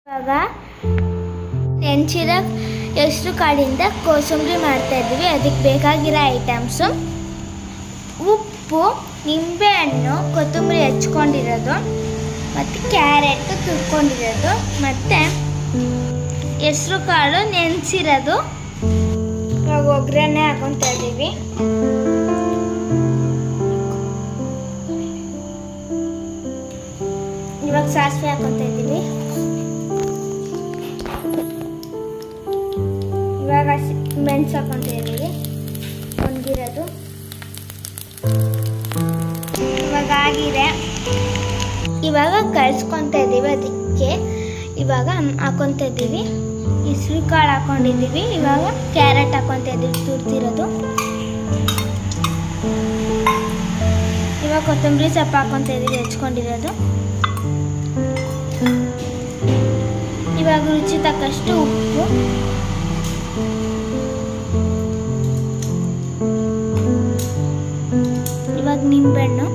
ಇವಾಗ ನೆಂಚಿರೋ ಹೆಸ್ರು ಕಾಳಿಂದ ಕೋಸಂಬರಿ ಮಾಡ್ತಾ ಇದ್ದೀವಿ ಅದಕ್ಕೆ ಬೇಕಾಗಿರೋ ಐಟಮ್ಸು ಉಪ್ಪು ನಿಂಬೆಹಣ್ಣು ಕೊತ್ತಂಬರಿ ಹಚ್ಕೊಂಡಿರೋದು ಮತ್ತು ಕ್ಯಾರೆಟ್ ತುರ್ಕೊಂಡಿರೋದು ಮತ್ತು ಹೆಸ್ರು ಕಾಳು ನೆನೆಸಿರೋದು ಇವಾಗ ಒಗ್ಗರಣೆ ಹಾಕೊತಾ ಇದ್ದೀವಿ ಇವಾಗ ಸಾಸಿವೆ ಹಾಕೊತಾ ಇದ್ದೀವಿ ಇವಾಗ ಮೆಣಸು ಹಾಕೊತಾ ಇದ್ದೀವಿ ಒಣಗಿರೋದು ಇವಾಗ ಆಗಿದೆ ಇವಾಗ ಕಳ್ಸ್ಕೊತಾ ಇದ್ದೀವಿ ಅದಕ್ಕೆ ಇವಾಗ ಹಾಕೊತಾ ಇದ್ದೀವಿ ಇಸ್ರು ಕಾಳು ಹಾಕೊಂಡಿದ್ದೀವಿ ಇವಾಗ ಕ್ಯಾರೆಟ್ ಹಾಕೊತಾ ಇದ್ದೀವಿ ತುರ್ತಿರೋದು ಇವಾಗ ಕೊತ್ತಂಬರಿ ಸೊಪ್ಪು ಹಾಕೊತಾ ಇದ್ದೀವಿ ಹೆಚ್ಕೊಂಡಿರೋದು ಇವಾಗ ರುಚಿ ತಕ್ಕಷ್ಟು ಉಪ್ಪು ಇವಾಗ ನಿಂಬೆಹಣ್ಣು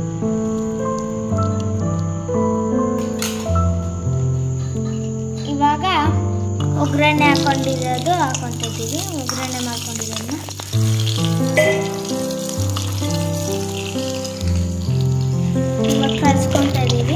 ಇವಾಗ ಒಗ್ಗರಣೆ ಹಾಕೊಂಡಿರೋದು ಹಾಕೊಂತಿದ್ದೀವಿ ಒಗ್ಗರಣೆ ಮಾಡ್ಕೊಂಡಿರೋದನ್ನ ಇವಾಗ ಕಲ್ಸ್ಕೊತಾ ಇದ್ದೀವಿ